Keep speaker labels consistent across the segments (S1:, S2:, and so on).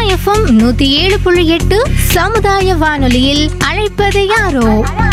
S1: FM நூத்தி ஏழு புள்ளி எட்டு சமுதாய வானொலியில் அழைப்பது யாரோ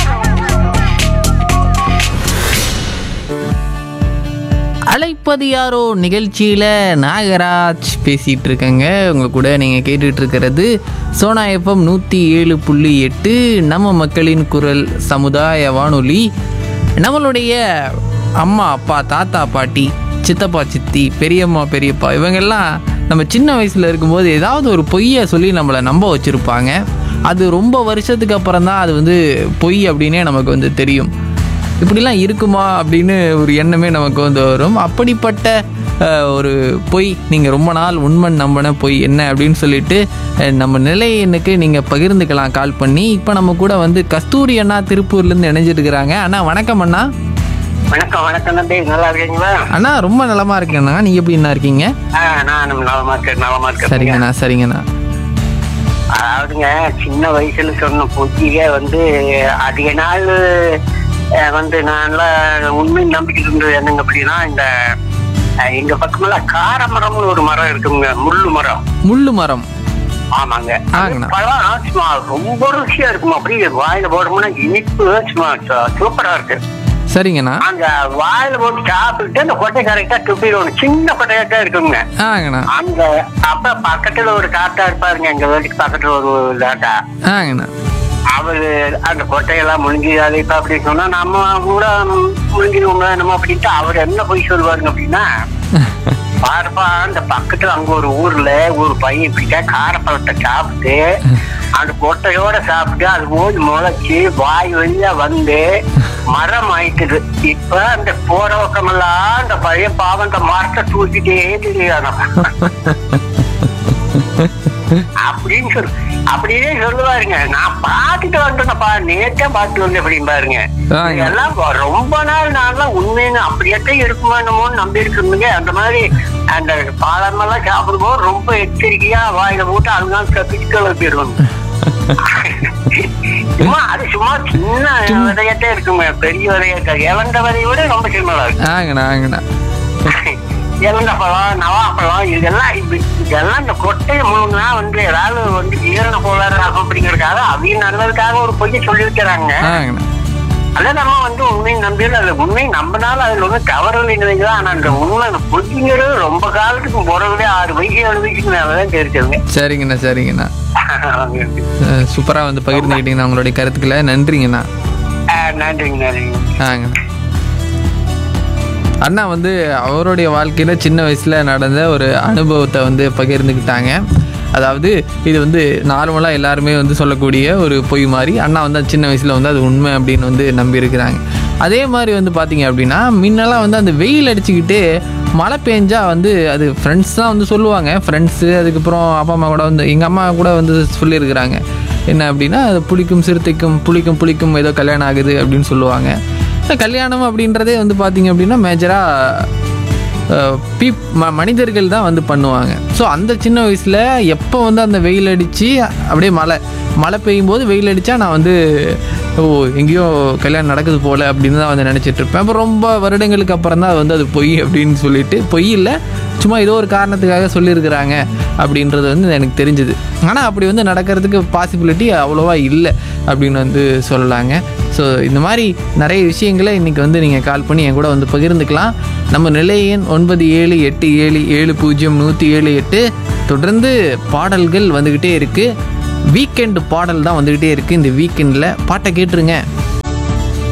S2: அழைப்பது யாரோ நிகழ்ச்சியில் நாகராஜ் பேசிகிட்டு இருக்கேங்க உங்கள் கூட நீங்கள் கேட்டுட்டு இருக்கிறது சோனா எஃப்எம் நூற்றி ஏழு புள்ளி எட்டு நம்ம மக்களின் குரல் சமுதாய வானொலி நம்மளுடைய அம்மா அப்பா தாத்தா பாட்டி சித்தப்பா சித்தி பெரியம்மா பெரியப்பா இவங்கெல்லாம் நம்ம சின்ன வயசில் இருக்கும்போது ஏதாவது ஒரு பொய்யை சொல்லி நம்மளை நம்ப வச்சுருப்பாங்க அது ரொம்ப வருஷத்துக்கு அப்புறம் தான் அது வந்து பொய் அப்படின்னே நமக்கு வந்து தெரியும் இப்படிலாம் இருக்குமா அப்படின்னு ஒரு எண்ணமே நமக்கு வந்து வரும் அப்படிப்பட்ட அஹ், ஒரு பொய் நீங்கள் ரொம்ப நாள் உண்மை நம்பின பொய் என்ன அப்படின்னு சொல்லிட்டு அஹ், நம்ம நிலை எண்ணுக்கு நீங்கள் பகிர்ந்துக்கலாம் கால் பண்ணி இப்போ நம்ம கூட வந்து கஸ்தூரி அண்ணா திருப்பூர்லேருந்து இணைஞ்சிருக்கிறாங்க அண்ணா வணக்கம் அண்ணா
S3: வணக்கம் வணக்கம் தம்பி நல்லா இருக்கீங்களா
S2: அண்ணா ரொம்ப நலமா இருக்கேண்ணா நீங்கள் எப்படி என்ன இருக்கீங்க
S3: ஆ, நான் நலமா இருக்கேன் நலமா இருக்கேன்
S2: சரிங்கண்ணா சரிங்கண்ணா
S3: அதாவதுங்க சின்ன வயசுல சொன்ன பொய்யே வந்து அதிக நாள் அஹ், வந்து நான்லாம் உண்மை நம்பிக்கிட்டு இருந்தது என்னங்க அப்படின்னா இந்த அஹ், எங்க பக்கமெல்லாம் காரமரம்னு ஒரு மரம் இருக்குங்க முள்ளு மரம்
S2: முள்ளு மரம்
S3: ஆமாங்க
S2: ஆங்கண்ணா.
S3: பழம் சும்மா ரொம்ப ருசியா இருக்கும் அப்படியே வாயில போடணும்னா இனிப்பு சும்மா சு- சூப்பரா இருக்கு
S2: சரிங்கண்ணா
S3: அந்த வாயில போட்டு சாப்பிட்டு அந்த கொட்டை கரெக்டா துப்பிடணும் சின்ன கொட்டையாட்டா இருக்குங்க
S2: ஆங்கண்ணா
S3: அந்த அப்ப பக்கத்துல ஒரு தாத்தா இருப்பாருங்க எங்க வீட்டுக்கு பக்கத்துல ஒரு தாத்தா
S2: ஆங்கண்ணா
S3: அவரு அந்த கொட்டையெல்லாம் முழுங்கி அதை இப்ப அப்படி சொன்னா நம்ம கூட முழுங்கிடுவோங்க நம்ம அப்படின்ட்டு அவர் என்ன போய் சொல்லுவாருங்க அப்படின்னா பாருப்பா அந்த பக்கத்துல அங்க ஒரு ஊர்ல ஒரு பையன் இப்படிதான் காரப்பழத்தை சாப்பிட்டு அந்த கொட்டையோட சாப்பிட்டு அது போய் முளைச்சு வாய் வழியா வந்து மரம் ஆயிட்டுது இப்ப அந்த போற பக்கமெல்லாம் அந்த பையன் பாவம் அந்த மரத்தை தூக்கிட்டே தெரியாதான் அப்படின்னு சொல்லு அப்படியே சொல்லுவாருங்க நான் பாத்துட்டு வந்தேன்ப்பா நேத்தே பாத்துட்டு வந்தேன் அப்படின்னு பாருங்க
S2: ஆங்க.
S3: இதெல்லாம் ரொம்ப நாள் நான்லாம் உண்மைன்னு அப்படியே இருக்குமா என்னமோன்னு நம்பி இருக்குங்க அந்த மாதிரி அந்த பாலமெல்லாம் சாப்பிடும்போது ரொம்ப எச்சரிக்கையா வாயில போட்டு அதுதான் கப்பிட்டு போயிடுவாங்க சும்மா அது சும்மா சின்ன விதையத்தே இருக்குங்க பெரிய விதையத்தை இழந்த விதையை விட ரொம்ப சின்னதா இருக்கு
S2: ஆங்கண்ணா ஆங்கண்ணா
S3: இலந்த பழம் நவாப்பழம் இதெல்லாம் இது- இதெல்லாம் இந்த கொட்டையை முழுங்கினா வந்து ஏதாவது வந்து ஈரண கோளாறு ஆகும் அப்படிங்கறதுக்காக அவங்க நல்லதுக்காக ஒரு பொய்யை சொல்லி வைக்கிறாங்க
S2: ஆங்கண்ணா
S3: அதை நம்ம வந்து உண்மையை நம்பியது அது உண்மை நம்பினாலும் அதுல ஒன்றும் தவறு இல்லைங்கிறது ஆனா அந்த உண்மை அந்த பொய்ங்கிறது ரொம்ப காலத்துக்கு பிறகுதே ஆறு வயசு ஏழு வயசுக்கு மேலே தான் தெரிஞ்சதுங்க
S2: சரிங்கண்ணா சரிங்கண்ணா சூப்பராக வந்து பகிர்ந்துக்கிட்டீங்கண்ணா உங்களுடைய கருத்துக்களை நன்றிங்கண்ணா
S3: ஆஹ் நன்றிங்க நன்றிங்க
S2: ஆங்க அண்ணா வந்து அவருடைய வாழ்க்கையில் சின்ன வயசில் நடந்த ஒரு அனுபவத்தை வந்து பகிர்ந்துக்கிட்டாங்க அதாவது இது வந்து நார்மலாக எல்லாருமே வந்து சொல்லக்கூடிய ஒரு பொய் மாதிரி அண்ணா வந்து அது சின்ன வயசில் வந்து அது உண்மை அப்படின்னு வந்து நம்பியிருக்கிறாங்க அதே மாதிரி வந்து பார்த்தீங்க அப்படின்னா முன்னெல்லாம் வந்து அந்த வெயில் அடிச்சுக்கிட்டு மழை பெஞ்சா வந்து அது ஃப்ரெண்ட்ஸ் தான் வந்து சொல்லுவாங்க ஃப்ரெண்ட்ஸு அதுக்கப்புறம் அப்பா அம்மா கூட வந்து எங்கள் அம்மா கூட வந்து சொல்லியிருக்கிறாங்க என்ன அப்படின்னா அது புளிக்கும் சிறுத்தைக்கும் புளிக்கும் புளிக்கும் ஏதோ கல்யாணம் ஆகுது அப்படின்னு சொல்லுவாங்க இந்த கல்யாணம் அப்படின்றதே வந்து பார்த்தீங்க அப்படின்னா மேஜராக பீப் ம மனிதர்கள் தான் வந்து பண்ணுவாங்க ஸோ அந்த சின்ன வயசில் எப்போ வந்து அந்த வெயில் அடித்து அப்படியே மழை மழை பெய்யும் போது வெயில் அடித்தா நான் வந்து ஓ எங்கேயோ கல்யாணம் நடக்குது போல் அப்படின்னு தான் வந்து நினச்சிட்டு இருப்பேன் அப்புறம் ரொம்ப வருடங்களுக்கு அப்புறம் தான் வந்து அது பொய் அப்படின்னு சொல்லிட்டு பொய் இல்லை சும்மா ஏதோ ஒரு காரணத்துக்காக சொல்லியிருக்கிறாங்க அப்படின்றது வந்து எனக்கு தெரிஞ்சுது ஆனால் அப்படி வந்து நடக்கிறதுக்கு பாசிபிலிட்டி அவ்வளோவா இல்லை அப்படின்னு வந்து சொல்லலாங்க ஸோ இந்த மாதிரி நிறைய விஷயங்களை இன்றைக்கி வந்து நீங்கள் கால் பண்ணி என் கூட வந்து பகிர்ந்துக்கலாம் நம்ம நிலை எண் ஒன்பது ஏழு எட்டு ஏழு ஏழு பூஜ்ஜியம் நூற்றி ஏழு எட்டு தொடர்ந்து பாடல்கள் வந்துக்கிட்டே இருக்குது வீக்கெண்டு பாடல் தான் வந்துக்கிட்டே இருக்குது இந்த வீக்கெண்டில் பாட்டை கேட்டுருங்க